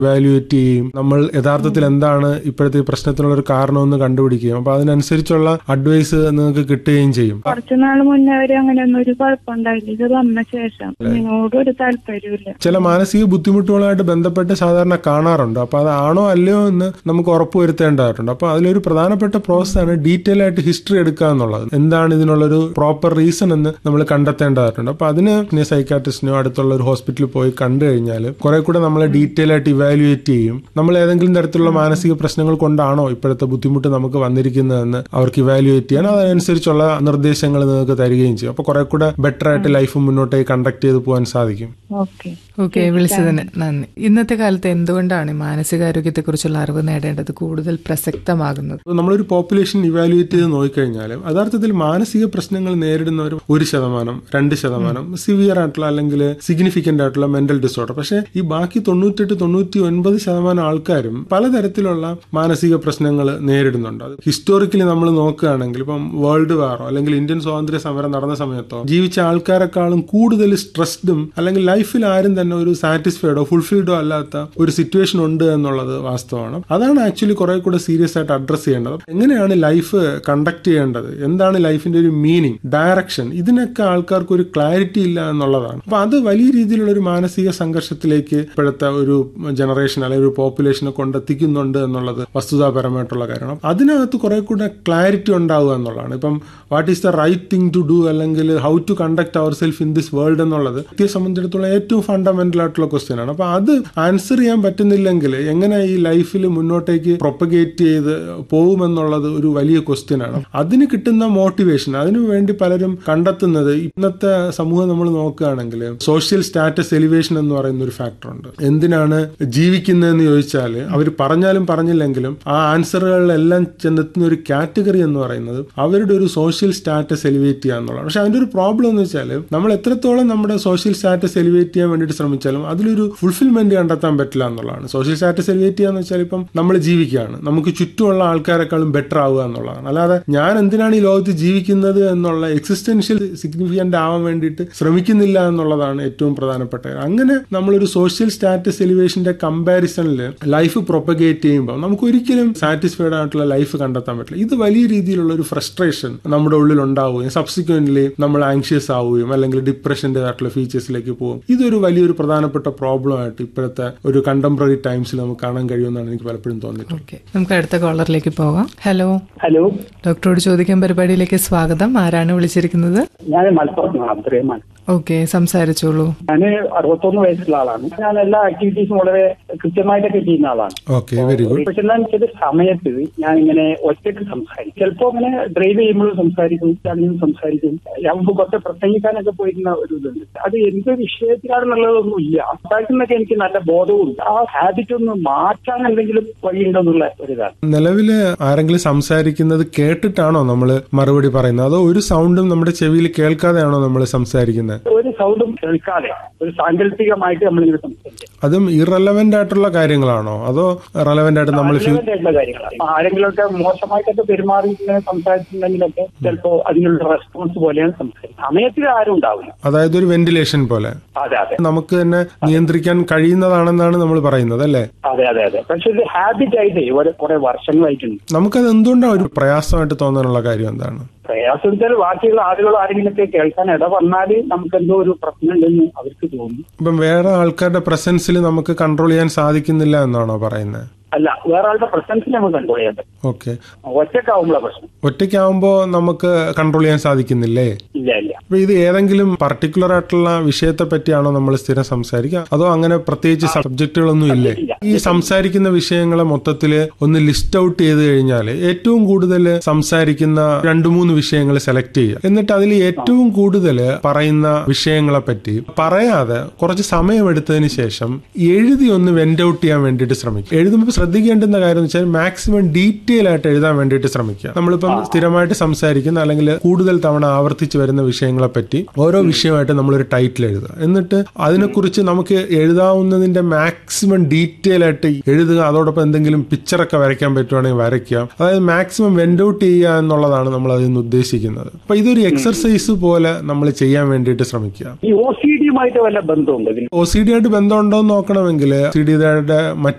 Valuate ചെയ്യും നമ്മൾ യഥാർത്ഥത്തിൽ എന്താണ് ഇപ്പോഴത്തെ ഈ പ്രശ്നത്തിനുള്ള ഒരു കാരണമെന്ന് കണ്ടുപിടിക്കുകയും അപ്പൊ അതിനനുസരിച്ചുള്ള അഡ്വൈസ് നിങ്ങൾക്ക് കിട്ടുകയും ചെയ്യും കുറച്ചു നാൾ മുന്നേ വരെ അങ്ങനെ ഒന്നും ഒരു കുഴപ്പമുണ്ടായില്ല ഇത് വന്ന ശേഷം ഇതിനോട് ഒരു താല്പര്യമില്ല ചില മാനസിക ബുദ്ധിമുട്ടുകളുമായിട്ട് ബന്ധപ്പെട്ട് സാധാരണ കാണാറുണ്ട് അപ്പൊ അതാണോ അല്ലയോ എന്ന് നമുക്ക് ഉറപ്പുവരുത്തേണ്ടതായിട്ടുണ്ട് അപ്പൊ അതിലൊരു പ്രധാനപ്പെട്ട പ്രോസസ് ആണ് ഡീറ്റെയിൽ ആയിട്ട് ഹിസ്റ്ററി എടുക്കുക എന്നുള്ളത് എന്താണ് ഇതിനുള്ളൊരു പ്രോപ്പർ റീസൺ എന്ന് നമ്മൾ കണ്ടെത്തേണ്ടതായിട്ടുണ്ട് അപ്പൊ അതിന് സൈക്കാട്രിസ്റ്റിനോ അടുത്തുള്ള ഒരു ഹോസ്പിറ്റലിൽ പോയി കണ്ടു കഴിഞ്ഞാൽ കുറെ കൂടെ നമ്മളെ ഡീറ്റെയിൽ ആയിട്ട് ഇവാലുവേറ്റ് ചെയ്യും നമ്മൾ ഏതെങ്കിലും തരത്തിലുള്ള മാനസിക പ്രശ്നങ്ങൾ കൊണ്ടാണോ ഇപ്പോഴത്തെ ബുദ്ധിമുട്ട് നമുക്ക് വന്നിരിക്കുന്നതെന്ന് അവർക്ക് ഇവാലുവേറ്റ് ചെയ്യാൻ അതനുസരിച്ചുള്ള നിർദ്ദേശങ്ങൾ നിങ്ങൾക്ക് തരികയും ചെയ്യും അപ്പൊ കുറെ കൂടെ ബെറ്റർ ആയിട്ട് ലൈഫ് മുന്നോട്ടേക്ക് കണ്ടക്ട് ചെയ്ത് പോകാൻ സാധിക്കും ഓക്കെ ഓക്കെ വിളിച്ചതിന് നന്ദി ഇന്നത്തെ കാലത്ത് എന്തുകൊണ്ടാണ് മാനസികാരോഗ്യത്തെക്കുറിച്ചുള്ള അറിവ് നേടേണ്ടത് കൂടുതൽ പ്രസക്തമാകുന്നത് അപ്പോൾ നമ്മളൊരു പോപ്പുലേഷൻ ഇവാലുവേറ്റ് ചെയ്ത് നോക്കിക്കഴിഞ്ഞാൽ യഥാർത്ഥത്തിൽ മാനസിക പ്രശ്നങ്ങൾ നേരിടുന്നവർ ഒരു ശതമാനം രണ്ട് ശതമാനം സിവിയർ ആയിട്ടുള്ള അല്ലെങ്കിൽ സിഗ്നിഫിക്കന്റ് ആയിട്ടുള്ള മെന്റൽ ഡിസോർഡർ പക്ഷേ ഈ ബാക്കി തൊണ്ണൂറ്റെട്ട് തൊണ്ണൂറ്റി ഒൻപത് ശതമാനം ആൾക്കാരും പലതരത്തിലുള്ള മാനസിക പ്രശ്നങ്ങൾ നേരിടുന്നുണ്ട് അത് ഹിസ്റ്റോറിക്കലി നമ്മൾ നോക്കുകയാണെങ്കിൽ ഇപ്പം വേൾഡ് വാറോ അല്ലെങ്കിൽ ഇന്ത്യൻ സ്വാതന്ത്ര്യ സമരം നടന്ന സമയത്തോ ജീവിച്ച ആൾക്കാരെക്കാളും കൂടുതൽ സ്ട്രെസ്ഡും അല്ലെങ്കിൽ ലൈഫിൽ ആരും തന്നെ ഒരു സാറ്റിസ്ഫൈഡോ ഫുൾഫിൽഡോ അല്ലാത്ത ഒരു സിറ്റുവേഷൻ ഉണ്ട് എന്നുള്ളത് വാസ്തവമാണ് അതാണ് ആക്ച്വലി കുറെ കൂടെ സീരിയസ് ആയിട്ട് അഡ്രസ് ചെയ്യേണ്ടത് എങ്ങനെയാണ് ലൈഫ് കണ്ടക്ട് ചെയ്യേണ്ടത് എന്താണ് ലൈഫിന്റെ ഒരു മീനിങ് ഡയറക്ഷൻ ഇതിനൊക്കെ ആൾക്കാർക്ക് ഒരു ക്ലാരിറ്റി ഇല്ല എന്നുള്ളതാണ് അപ്പൊ അത് വലിയ രീതിയിലുള്ള ഒരു മാനസിക സംഘർഷത്തിലേക്ക് ഇപ്പോഴത്തെ ഒരു ജനറേഷൻ അല്ലെങ്കിൽ ഒരു പോപ്പുലേഷനെ കൊണ്ടെത്തിക്കുന്നുണ്ട് എന്നുള്ളത് വസ്തുതാപരമായിട്ടുള്ള കാര്യമാണ് അതിനകത്ത് കുറെ കൂടെ ക്ലാരിറ്റി ഉണ്ടാവുക എന്നുള്ളതാണ് ഇപ്പം what is the right thing to do അല്ലെങ്കിൽ how to conduct our self in this world എന്നുള്ളത് വ്യക്തിയെ സംബന്ധിച്ചിടത്തോളം ഏറ്റവും ഫണ്ടമെന്റൽ ആയിട്ടുള്ള ക്വസ്റ്റ്യൻ ആണ് അപ്പൊ അത് ആൻസർ ചെയ്യാൻ പറ്റുന്നില്ലെങ്കിൽ എങ്ങനെ ഈ ലൈഫിൽ മുന്നോട്ടേക്ക് പ്രൊപ്പഗേറ്റ് ചെയ്ത് പോകുമെന്നുള്ളത് ഒരു വലിയ ക്വസ്റ്റ്യൻ ആണ് അതിന് കിട്ടുന്ന മോട്ടിവേഷൻ അതിനു വേണ്ടി പലരും കണ്ടെത്തുന്നത് ഇന്നത്തെ സമൂഹം നമ്മൾ നോക്കുകയാണെങ്കിൽ സോഷ്യൽ സ്റ്റാറ്റസ് എലിവേഷൻ എന്ന് പറയുന്ന ഒരു ഫാക്ടർ ഉണ്ട് എന്തിനാണ് ജീവിക്കുന്നതെന്ന് ചോദിച്ചാൽ അവർ പറഞ്ഞാലും പറഞ്ഞില്ലെങ്കിലും ആ ആൻസറുകളിലെല്ലാം ചെന്നെത്തുന്ന ഒരു കാറ്റഗറി എന്ന് പറയുന്നത് അവരുടെ ഒരു സോഷ്യൽ സ്റ്റാറ്റസ് എലിവേറ്റ് ചെയ്യുക എന്നുള്ളതാണ് പക്ഷെ അതിന്റെ ഒരു പ്രോബ്ലം എന്ന് വെച്ചാൽ നമ്മൾ എത്രത്തോളം നമ്മുടെ സോഷ്യൽ സ്റ്റാറ്റസ് എലിവേറ്റ് ചെയ്യാൻ വേണ്ടിയിട്ട് ശ്രമിച്ചാലും അതിലൊരു ഫുൾഫിൽമെന്റ് കണ്ടെത്താൻ പറ്റില്ല എന്നുള്ളതാണ് സോഷ്യൽ സ്റ്റാറ്റസ് എലിവേറ്റ് ചെയ്യാന്ന് വെച്ചാൽ ഇപ്പം നമ്മൾ ജീവിക്കുകയാണ് നമുക്ക് ചുറ്റുമുള്ള ആൾക്കാരെക്കാളും ബെറ്റർ ആവുക എന്നുള്ളതാണ് അല്ലാതെ ഞാൻ എന്തിനാണ് ഈ ലോകത്ത് ജീവിക്കുന്നത് എന്നുള്ള എക്സിസ്റ്റൻഷ്യൽ സിഗ്നിഫിക്കന്റ് ആവാൻ വേണ്ടിയിട്ട് ശ്രമിക്കുന്നില്ല എന്നുള്ളതാണ് ഏറ്റവും പ്രധാനപ്പെട്ട കാര്യം. അങ്ങനെ നമ്മളൊരു സോഷ്യൽ സ്റ്റാറ്റസ് എലിവേഷന്റെ കമ്പാരിസണിൽ ലൈഫ് പ്രൊപ്പഗേറ്റ് ചെയ്യുമ്പോൾ നമുക്ക് ഒരിക്കലും സാറ്റിസ്ഫൈഡ് ആയിട്ടുള്ള ലൈഫ് കണ്ടെത്താൻ പറ്റില്ല ഇത് വലിയ രീതിയിലുള്ള ഒരു ഫ്രസ്ട്രേഷൻ നമ്മുടെ ഉള്ളിൽ ഉണ്ടാവുകയും സബ്സിക്വന്റ്ലി നമ്മൾ ആങ്ഷ്യസ് ആവുകയും അല്ലെങ്കിൽ ഡിപ്രഷന്റെ ആയിട്ടുള്ള ഫീച്ചേഴ്സിലേക്ക് പോകും ഇതൊരു വലിയൊരു പ്രധാനപ്പെട്ട പ്രോബ്ലം ആയിട്ട് ഇപ്പോഴത്തെ ഒരു കണ്ടംപററി ടൈംസിൽ നമുക്ക് കാണാൻ കഴിയുമെന്നാണ് എനിക്ക് പലപ്പോഴും തോന്നിയിട്ടുള്ളത് ഓക്കെ നമുക്ക് അടുത്ത കോളറിലേക്ക് പോകാം ഹലോ ഹലോ ഡോക്ടറോട് ചോദിക്കാൻ പരിപാടിയിലേക്ക് സ്വാഗതം ആരാണ് വിളിച്ചിരിക്കുന്നത് ഞാൻ മലപ്പുറത്ത് അബ്ദുറഹ്മാൻ ഓക്കെ സംസാരിച്ചോളൂ ഞാൻ അറുപത്തൊന്ന് വയസ്സുള്ള ആളാണ് ഞാൻ എല്ലാ ആക്ടിവിറ്റീസും വളരെ കൃത്യമായിട്ടൊക്കെ ചെയ്യുന്ന ആളാണ് ഓക്കെ വെരി ഗുഡ് പക്ഷെ എന്താ ചില സമയത്ത് ഞാൻ ഇങ്ങനെ ഒറ്റയ്ക്ക് സംസാരിക്കും ചിലപ്പോ അങ്ങനെ ഡ്രൈവ് ചെയ്യുമ്പോഴും സംസാരിക്കും ആണെങ്കിലും സംസാരിക്കും ഞാൻ മുമ്പ് കുറച്ച് പ്രസംഗിക്കാനൊക്കെ പോയിരുന്ന ഒരു ഇതുണ്ട് അത് എന്ത് വിഷയത്തിലാണെന്നുള്ളതൊന്നും ഇല്ല സംസാരിക്കുന്നൊക്കെ എനിക്ക് നല്ല ബോധവുണ്ട് ആ ഹാബിറ്റ് ഒന്ന് മാറ്റാൻ എന്തെങ്കിലും വഴിയുണ്ടെന്നുള്ള ഒരു ഇതാണ് നിലവില് ആരെങ്കിലും സംസാരിക്കുന്നത് കേട്ടിട്ടാണോ നമ്മൾ മറുപടി പറയുന്നത് അതോ ഒരു സൗണ്ടും നമ്മുടെ ചെവിയിൽ കേൾക്കാതെയാണോ നമ്മൾ സംസാരിക്കുന്നത് ഒരു സൗണ്ടും കേൾക്കാതെ ഒരു സാങ്കല്പികമായിട്ട് നമ്മളിങ്ങനെ സംസാരിക്കും അതും ഇറലവന്റ് ആയിട്ടുള്ള കാര്യങ്ങളാണോ അതോ റെലവന്റ് ആയിട്ട് നമ്മൾ ഫ്യൂ relevant ആയിട്ടുള്ള കാര്യങ്ങളാണ് ആരെങ്കിലുമൊക്കെ മോശമായിട്ടൊക്കെ പെരുമാറി ഇങ്ങനെ സംസാരിച്ചിട്ടുണ്ടെങ്കിലൊക്കെ ചിലപ്പോ അതിനുള്ള റെസ്പോൺസ് പോലെയാണ് സംസാരിക്കുന്നത് സമയത്തിൽ ആരും ഉണ്ടാവില്ല അതായത് ഒരു വെന്റിലേഷൻ പോലെ അതെ അതെ നമുക്ക് തന്നെ നിയന്ത്രിക്കാൻ കഴിയുന്നതാണെന്നാണ് നമ്മൾ പറയുന്നത് അല്ലേ അതെ അതെ അതെ പക്ഷെ ഇത് ഹാബിറ്റ് ആയിട്ട് ഒരു കുറെ വർഷങ്ങളായിട്ടുണ്ട് നമുക്കത് എന്തുകൊണ്ടാണ് ഒരു പ്രയാസമായിട്ട് തോന്നാനുള്ള കാര്യം എന്താണ് പ്രയാസം വെച്ചാൽ ബാക്കിയുള്ള ആളുകൾ ആരെങ്കിലുമൊക്കെ കേൾക്കാൻ ഇട വന്നാൽ നമുക്ക് എന്തോ ഒരു പ്രശ്നമുണ്ടെന്ന് അവർക്ക് തോന്നും ഇപ്പം വേറെ ആൾക്കാരുടെ പ്രസൻസിൽ നമുക്ക് കൺട്രോൾ ചെയ്യാൻ സാധിക്കുന്നില്ല എന്നാണോ പറയുന്നത് അല്ല വേറെ ആളുടെ പ്രസൻസിൽ നമുക്ക് കൺട്രോൾ ചെയ്യാൻ പറ്റും ഓക്കെ ഒറ്റക്കാവുമ്പോഴാണ് പ്രശ്നം ഒറ്റയ്ക്കാവുമ്പോൾ നമുക്ക് കൺട്രോൾ ചെയ്യാൻ സാധിക്കുന്നില്ലേ ഇല്ല ഇല്ല അപ്പൊ ഇത് ഏതെങ്കിലും പർട്ടിക്കുലർ ആയിട്ടുള്ള വിഷയത്തെ പറ്റിയാണോ നമ്മൾ സ്ഥിരം സംസാരിക്കുക അതോ അങ്ങനെ പ്രത്യേകിച്ച് സബ്ജക്റ്റുകളൊന്നും ഇല്ലേ ഈ സംസാരിക്കുന്ന വിഷയങ്ങളെ മൊത്തത്തിൽ ഒന്ന് ലിസ്റ്റ് ഔട്ട് ചെയ്ത് കഴിഞ്ഞാൽ ഏറ്റവും കൂടുതൽ സംസാരിക്കുന്ന രണ്ടു മൂന്ന് വിഷയങ്ങൾ സെലക്ട് ചെയ്യുക എന്നിട്ട് അതിൽ ഏറ്റവും കൂടുതൽ പറയുന്ന വിഷയങ്ങളെ പറ്റി പറയാതെ കുറച്ച് സമയമെടുത്തതിന് ശേഷം എഴുതി ഒന്ന് വെന്റ് ഔട്ട് ചെയ്യാൻ വേണ്ടിയിട്ട് ശ്രമിക്കും എഴുതുമ്പോൾ ശ്രദ്ധിക്കേണ്ടുന്ന കാര്യം എന്ന് വെച്ചാൽ മാക്സിമം ഡീറ്റെയിൽ ആയിട്ട് എഴുതാൻ വേണ്ടിയിട്ട് ശ്രമിക്കുക നമ്മളിപ്പം സ്ഥിരമായിട്ട് സംസാരിക്കുന്ന അല്ലെങ്കിൽ കൂടുതൽ തവണ ആവർത്തിച്ച് വരുന്ന വിഷയങ്ങളെ പറ്റി ഓരോ വിഷയമായിട്ട് നമ്മളൊരു ടൈറ്റിൽ എഴുതുക എന്നിട്ട് അതിനെക്കുറിച്ച് നമുക്ക് എഴുതാവുന്നതിന്റെ മാക്സിമം ഡീറ്റെയിൽ ആയിട്ട് എഴുതുക അതോടൊപ്പം എന്തെങ്കിലും പിക്ചറൊക്കെ വരയ്ക്കാൻ പറ്റുവാണെങ്കിൽ വരയ്ക്കുക അതായത് മാക്സിമം വെൻഡ് ഔട്ട് ചെയ്യുക എന്നുള്ളതാണ് നമ്മൾ അതിൽ നിന്ന് ഉദ്ദേശിക്കുന്നത് അപ്പൊ ഇതൊരു എക്സർസൈസ് പോലെ നമ്മൾ ചെയ്യാൻ വേണ്ടിയിട്ട് ശ്രമിക്കുക ഈ ഒ സി ഡിയുമായിട്ട് വല്ല ബന്ധമുണ്ട് ഇതിന് ഒ സി ഡി ആയിട്ട് ബന്ധമുണ്ടോ എന്ന് നോക്കണമെങ്കിൽ സി ഡിയുടെ